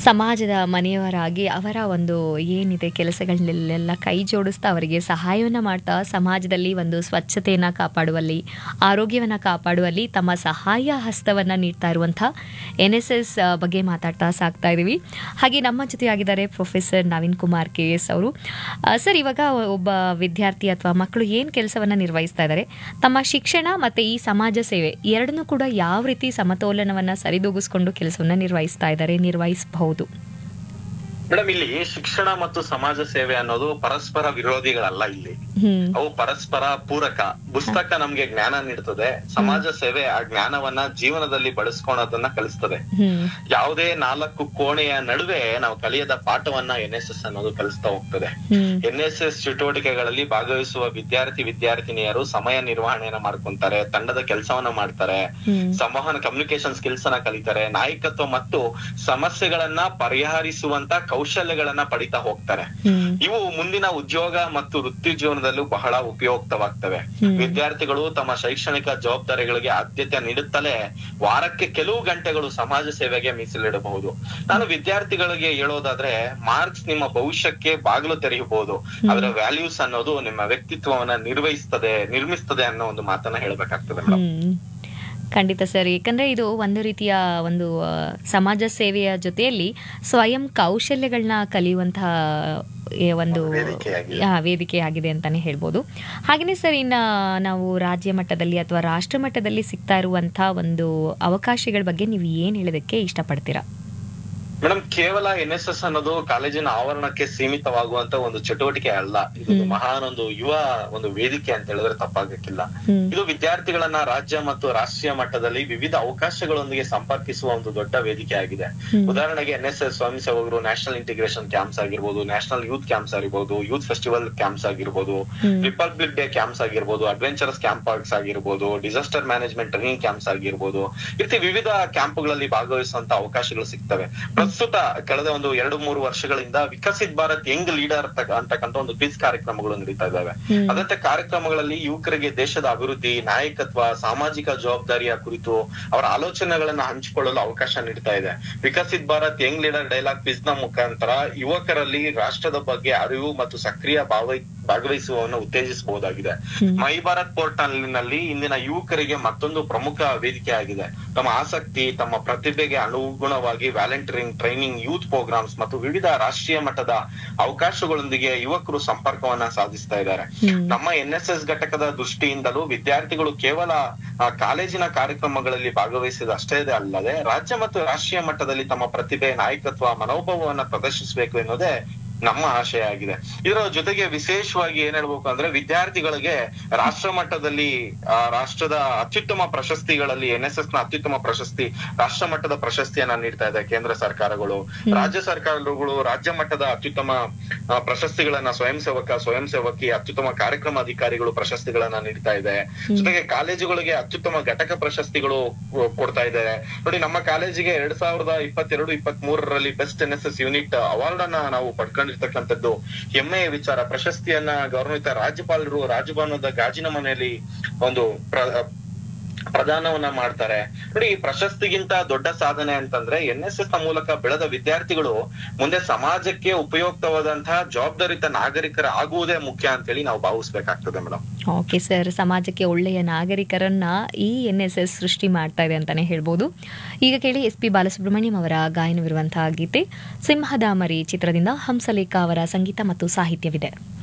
ಸಮಾಜದ ಮನೆಯವರಾಗಿ ಅವರ ಒಂದು ಏನಿದೆ ಕೆಲಸಗಳನ್ನೆಲ್ಲ ಕೈ ಜೋಡಿಸ್ತಾ ಅವರಿಗೆ ಸಹಾಯವನ್ನು ಮಾಡ್ತಾ ಸಮಾಜದಲ್ಲಿ ಒಂದು ಸ್ವಚ್ಛತೆಯನ್ನು ಕಾಪಾಡುವಲ್ಲಿ ಆರೋಗ್ಯವನ್ನು ಕಾಪಾಡುವಲ್ಲಿ ತಮ್ಮ ಸಹಾಯ ಹಸ್ತವನ್ನು ನೀಡ್ತಾ ಇರುವಂಥ ಎನ್ ಎಸ್ ಎಸ್ ಬಗ್ಗೆ ಮಾತಾಡ್ತಾ ಸಾಕ್ತಾ ಇದ್ದೀವಿ ಹಾಗೆ ನಮ್ಮ ಜೊತೆಯಾಗಿದ್ದಾರೆ professor Naveen Kumar K S ಅವರು ಆ, ಸರ್ ಇವಾಗ ಒಬ್ಬ ವಿದ್ಯಾರ್ಥಿ ಅಥವಾ ಮಕ್ಕಳು ಏನು ಕೆಲಸವನ್ನು ನಿರ್ವಹಿಸ್ತಾ ಇದ್ದಾರೆ ತಮ್ಮ ಶಿಕ್ಷಣ ಮತ್ತು ಈ ಸಮಾಜ ಸೇವೆ ಎರಡನ್ನೂ ಕೂಡ ಯಾವ ರೀತಿ ಸಮತೋಲನವನ್ನು ಸರಿದೂಗಿಸ್ಕೊಂಡು ಕೆಲಸವನ್ನು ನಿರ್ವಹಿಸ್ತಾ ಇದ್ದಾರೆ ನಿರ್ವಹಿಸಬಹುದು ಮೇಡಮ್ ಇಲ್ಲಿ ಶಿಕ್ಷಣ ಮತ್ತು ಸಮಾಜ ಸೇವೆ ಅನ್ನೋದು ಪರಸ್ಪರ ವಿರೋಧಿಗಳಲ್ಲ ಇಲ್ಲಿ ಹ್ಮ್ ಅವು ಪರಸ್ಪರ ಪೂರಕ ಪುಸ್ತಕ ನಮ್ಗೆ ಜ್ಞಾನ ನೀಡ್ತದೆ ಸಮಾಜ ಸೇವೆ ಆ ಜ್ಞಾನವನ್ನ ಜೀವನದಲ್ಲಿ ಬಳಸ್ಕೊಳೋದನ್ನ ಕಲಿಸ್ತದೆ ಹ್ಮ್ ಯಾವುದೇ ನಾಲ್ಕು ಕೋಣೆಯ ನಡುವೆ ನಾವು ಕಲಿಯದ ಪಾಠವನ್ನ ಎನ್ ಎಸ್ ಎಸ್ ಅನ್ನೋದು ಕಲಿಸ್ತಾ ಹೋಗ್ತದೆ ಹ್ಮ್ ಎನ್ ಎಸ್ ಎಸ್ ಚಟುವಟಿಕೆಗಳಲ್ಲಿ ಭಾಗವಹಿಸುವ ವಿದ್ಯಾರ್ಥಿ ವಿದ್ಯಾರ್ಥಿನಿಯರು ಸಮಯ ನಿರ್ವಹಣೆಯನ್ನ ಮಾಡ್ಕೊಂತಾರೆ ತಂಡದ ಕೆಲಸವನ್ನ ಮಾಡ್ತಾರೆ ಹ್ಮ್ ಸಂವಹನ ಕಮ್ಯುನಿಕೇಶನ್ ಸ್ಕಿಲ್ಸ್ ಅನ್ನ ಕಲಿತಾರೆ ನಾಯಕತ್ವ ಮತ್ತು ಸಮಸ್ಯೆಗಳನ್ನ ಪರಿಹರಿಸುವಂತ ಕೌಶಲ್ಯಗಳನ್ನ ಪಡಿತಾ ಹೋಗ್ತಾರೆ ಹ್ಮ್ ಇವು ಮುಂದಿನ ಉದ್ಯೋಗ ಮತ್ತು ವೃತ್ತಿ ಜೀವನದಲ್ಲೂ ಬಹಳ ಉಪಯುಕ್ತವಾಗ್ತವೆ ಹ್ಮ್. ವಿದ್ಯಾರ್ಥಿಗಳು ತಮ್ಮ ಶೈಕ್ಷಣಿಕ ಜವಾಬ್ದಾರಿಗಳಿಗೆ ಆದ್ಯತೆ ನೀಡುತ್ತಲೇ ವಾರಕ್ಕೆ ಕೆಲವು ಗಂಟೆಗಳು ಸಮಾಜ ಸೇವೆಗೆ ಮೀಸಲಿಡಬಹುದು ನಾನು ವಿದ್ಯಾರ್ಥಿಗಳಿಗೆ ಹೇಳೋದಾದ್ರೆ ಮಾರ್ಕ್ಸ್ ನಿಮ್ಮ ಭವಿಷ್ಯಕ್ಕೆ ಬಾಗಿಲು ತೆರೆಯಬಹುದು ಅದರ ವ್ಯಾಲ್ಯೂಸ್ ಅನ್ನೋದು ನಿಮ್ಮ ವ್ಯಕ್ತಿತ್ವವನ್ನ ನಿರ್ವಹಿಸ್ತದೆ ನಿರ್ಮಿಸ್ತದೆ ಅನ್ನೋ ಒಂದು ಮಾತನ್ನ ಹೇಳ್ಬೇಕಾಗ್ತದೆ ಮೇಡಮ್ ಹ್ಮ್. ಖಂಡಿತ ಸರ್ ಏಕೆಂದರೆ ಇದು ಒಂದು ರೀತಿಯ ಒಂದು ಆ, ಸಮಾಜ ಸೇವೆಯ ಜೊತೆಯಲ್ಲಿ ಸ್ವಯಂ ಕೌಶಲ್ಯಗಳನ್ನ ಕಲಿಯುವಂತಹ ಏ, ಒಂದು ವೇದಿಕೆಯಾಗಿದೆ. ಆ, ವೇದಿಕೆಯಾಗಿದೆ ಅಂತಾನೆ ಹೇಳ್ಬೋದು ಹಾಗೆಯೇ ಸರ್ ಇನ್ನು ನಾವು ರಾಜ್ಯ ಮಟ್ಟದಲ್ಲಿ ಅಥವಾ ರಾಷ್ಟ್ರ ಮಟ್ಟದಲ್ಲಿ ಸಿಗ್ತಾ ಇರುವಂಥ ಒಂದು ಅವಕಾಶಗಳ ಬಗ್ಗೆ ನೀವು ಏನು ಹೇಳೋದಕ್ಕೆ ಇಷ್ಟಪಡ್ತೀರಾ ಮೇಡಮ್ ಕೇವಲ ಎನ್ ಎಸ್ ಎಸ್ ಅನ್ನೋದು ಕಾಲೇಜಿನ ಆವರಣಕ್ಕೆ ಸೀಮಿತವಾಗುವಂತ ಒಂದು ಚಟುವಟಿಕೆ ಅಲ್ಲ ಇದು ಮಹಾನ್ ಒಂದು ಯುವ ಒಂದು ವೇದಿಕೆ ಅಂತ ಹೇಳಿದ್ರೆ ತಪ್ಪಾಗಕ್ಕಿಲ್ಲ ಹ್ಮ್ ಇದು ವಿದ್ಯಾರ್ಥಿಗಳನ್ನ ರಾಜ್ಯ ಮತ್ತು ರಾಷ್ಟ್ರೀಯ ಮಟ್ಟದಲ್ಲಿ ವಿವಿಧ ಅವಕಾಶಗಳೊಂದಿಗೆ ಸಂಪರ್ಕಿಸುವ ಒಂದು ದೊಡ್ಡ ವೇದಿಕೆ ಆಗಿದೆ ಹ್ಮ್. ಉದಾಹರಣೆಗೆ ಎನ್ ಎಸ್ ಎಸ್ ಸ್ವಯಂ ಸೇವಕರು ನ್ಯಾಷನಲ್ ಇಂಟಿಗ್ರೇಷನ್ ಕ್ಯಾಂಪ್ಸ್ ಆಗಿರ್ಬೋದು ನ್ಯಾಷನಲ್ ಯೂತ್ ಕ್ಯಾಂಪ್ಸ್ ಆಗಿರ್ಬೋದು ಯೂತ್ ಫೆಸ್ಟಿವಲ್ ಕ್ಯಾಂಪ್ಸ್ ಆಗಿರ್ಬೋದು ಹ್ಮ್. ರಿಪಬ್ಲಿಕ್ ಡೇ ಕ್ಯಾಂಪ್ಸ್ ಆಗಿರ್ಬೋದು ಅಡ್ವೆಂಚರಸ್ ಕ್ಯಾಂಪ್ ಪಾರ್ಕ್ಸ್ ಆಗಿರ್ಬೋದು ಡಿಸಾಸ್ಟರ್ ಮ್ಯಾನೇಜ್ಮೆಂಟ್ ಟ್ರೈನಿಂಗ್ ಕ್ಯಾಂಪ್ಸ್ ಆಗಿರ್ಬೋದು ಈ ರೀತಿ ವಿವಿಧ ಕ್ಯಾಂಪ್ಗಳಲ್ಲಿ ಭಾಗವಹಿಸುವಂತ ಅವಕಾಶಗಳು ಸಿಗ್ತವೆ ಪ್ರಸ್ತುತ ಕಳೆದ ಒಂದು ಎರಡು ಮೂರು ವರ್ಷಗಳಿಂದ ವಿಕಸಿತ್ ಭಾರತ್ ಯಂಗ್ ಲೀಡರ್ ಅಂತಕ್ಕಂಥ ಒಂದು ಕ್ವಿಜ್ ಕಾರ್ಯಕ್ರಮಗಳು ನಡೀತಾ ಇದ್ದಾವೆ ಹ್ಮ್. ಅದಂತೆ ಕಾರ್ಯಕ್ರಮಗಳಲ್ಲಿ ಯುವಕರಿಗೆ ದೇಶದ ಅಭಿವೃದ್ಧಿ ನಾಯಕತ್ವ ಸಾಮಾಜಿಕ ಜವಾಬ್ದಾರಿಯ ಕುರಿತು ಅವರ ಆಲೋಚನೆಗಳನ್ನ ಹಂಚಿಕೊಳ್ಳಲು ಅವಕಾಶ ನೀಡ್ತಾ ಇದೆ Viksit Bharat young leader dialogue quiz ನ ಮುಖಾಂತರ ಯುವಕರಲ್ಲಿ ರಾಷ್ಟ್ರದ ಬಗ್ಗೆ ಅರಿವು ಮತ್ತು ಸಕ್ರಿಯ ಭಾವ ಭಾಗವಹಿಸುವವನ್ನು ಉತ್ತೇಜಿಸಬಹುದಾಗಿದೆ ಹ್ಮ್. ಮೈ ಭಾರತ್ ಪೋರ್ಟಲ್ನಲ್ಲಿ ಇಂದಿನ ಯುವಕರಿಗೆ ಮತ್ತೊಂದು ಪ್ರಮುಖ ವೇದಿಕೆ ಆಗಿದೆ ತಮ್ಮ ಆಸಕ್ತಿ ತಮ್ಮ ಪ್ರತಿಭೆಗೆ ಅನುಗುಣವಾಗಿ ವ್ಯಾಲೆಂಟಿಯರಿಂಗ್ ಟ್ರೈನಿಂಗ್ ಯೂತ್ ಪ್ರೋಗ್ರಾಮ್ಸ್ ಮತ್ತು ವಿವಿಧ ರಾಷ್ಟ್ರೀಯ ಮಟ್ಟದ ಅವಕಾಶಗಳೊಂದಿಗೆ ಯುವಕರು ಸಂಪರ್ಕವನ್ನ ಸಾಧಿಸ್ತಾ ಇದ್ದಾರೆ ಹ್ಮ್. ನಮ್ಮ ಎನ್ ಎಸ್ ಎಸ್ ಘಟಕದ ದೃಷ್ಟಿಯಿಂದಲೂ ವಿದ್ಯಾರ್ಥಿಗಳು ಕೇವಲ ಆ, ಕಾಲೇಜಿನ ಕಾರ್ಯಕ್ರಮಗಳಲ್ಲಿ ಭಾಗವಹಿಸಿದ ಅಷ್ಟೇ ಅಲ್ಲದೆ ರಾಜ್ಯ ಮತ್ತು ರಾಷ್ಟ್ರೀಯ ಮಟ್ಟದಲ್ಲಿ ತಮ್ಮ ಪ್ರತಿಭೆ ನಾಯಕತ್ವ ಮನೋಭಾವವನ್ನ ಪ್ರದರ್ಶಿಸಬೇಕು ಎನ್ನುವುದೇ ನಮ್ಮ ಆಶಯ ಆಗಿದೆ ಇದರ ಜೊತೆಗೆ ವಿಶೇಷವಾಗಿ ಏನ್ ಹೇಳ್ಬೇಕು ಅಂದ್ರೆ ವಿದ್ಯಾರ್ಥಿಗಳಿಗೆ ರಾಷ್ಟ್ರ ಮಟ್ಟದಲ್ಲಿ ಆ, ರಾಷ್ಟ್ರದ ಅತ್ಯುತ್ತಮ ಪ್ರಶಸ್ತಿಗಳಲ್ಲಿ ಎನ್ ಎಸ್ ಎಸ್ ನ ಅತ್ಯುತ್ತಮ ಪ್ರಶಸ್ತಿ ರಾಷ್ಟ್ರ ಮಟ್ಟದ ಪ್ರಶಸ್ತಿಯನ್ನ ನೀಡ್ತಾ ಇದೆ ಕೇಂದ್ರ ಸರ್ಕಾರಗಳು ರಾಜ್ಯ ಸರ್ಕಾರಗಳು ರಾಜ್ಯ ಮಟ್ಟದ ಅತ್ಯುತ್ತಮ ಆ, ಪ್ರಶಸ್ತಿಗಳನ್ನ ಸ್ವಯಂ ಸೇವಕ ಸ್ವಯಂ ಸೇವಕಿ ಅತ್ಯುತ್ತಮ ಕಾರ್ಯಕ್ರಮ ಅಧಿಕಾರಿಗಳು ಪ್ರಶಸ್ತಿಗಳನ್ನ ನೀಡ್ತಾ ಇದೆ ಜೊತೆಗೆ ಕಾಲೇಜುಗಳಿಗೆ ಅತ್ಯುತ್ತಮ ಘಟಕ ಪ್ರಶಸ್ತಿಗಳು ಕೊ- ಕೊಡ್ತಾ ಇದ್ದಾರೆ ನೋಡಿ ನಮ್ಮ ಕಾಲೇಜಿಗೆ ಎರಡ್ ಸಾವಿರದ ಇಪ್ಪತ್ತೆರಡು ಇಪ್ಪತ್ತ್ ಮೂರರಲ್ಲಿ best N S S unit award ಅನ್ನ ನಾವು ಪಡ್ಕೊಂಡಿರ್ತಕ್ಕಂಥದ್ದು ಹೆಮ್ಮೆಯ ವಿಚಾರ ಪ್ರಶಸ್ತಿಯನ್ನ ಗೌರವಿತ ರಾಜ್ಯಪಾಲರು ರಾಜಭವನದ ಗಾಜಿನ ಮನೆಯಲ್ಲಿ ಒಂದು ಪ್ರ- ಪ್ರದಾನವನ್ನ ಮಾಡ್ತಾರೆ ನೋಡಿ ಈ ಪ್ರಶಸ್ತಿಗಿಂತ ದೊಡ್ಡ ಸಾಧನೆ ಅಂತಂದ್ರೆ ಎನ್ ಎಸ್ ಎಸ್ ನ ಮೂಲಕ ಬೆಳೆದ ವಿದ್ಯಾರ್ಥಿಗಳು ಮುಂದೆ ಸಮಾಜಕ್ಕೆ ಉಪಯುಕ್ತವಾದಂತಹ ಜವಾಬ್ದಾರಿತ ನಾಗರಿಕರ ಆಗುವುದೇ ಮುಖ್ಯ ಅಂತೇಳಿ ನಾವು ಭಾವಿಸ್ಬೇಕಾಗ್ತದೆ ಮೇಡಮ್ ಓಕೆ ಸರ್ ಸಮಾಜಕ್ಕೆ ಒಳ್ಳೆಯ ನಾಗರಿಕರನ್ನ ಈ ಎನ್ ಎಸ್ ಎಸ್ ಸೃಷ್ಟಿ ಮಾಡ್ತಾ ಇದೆ ಅಂತಾನೆ ಹೇಳ್ಬೋದು ಈಗ ಕೇಳಿ ಎಸ್ ಪಿ ಬಾಲಸುಬ್ರಹ್ಮಣ್ಯಂ ಅವರ ಗಾಯನವಿರುವಂತಹ ಗೀತೆ ಸಿಂಹದ ಮರಿ ಚಿತ್ರದಿಂದ ಹಂಸಲೇಖ ಅವರ ಸಂಗೀತ ಮತ್ತು ಸಾಹಿತ್ಯವಿದೆ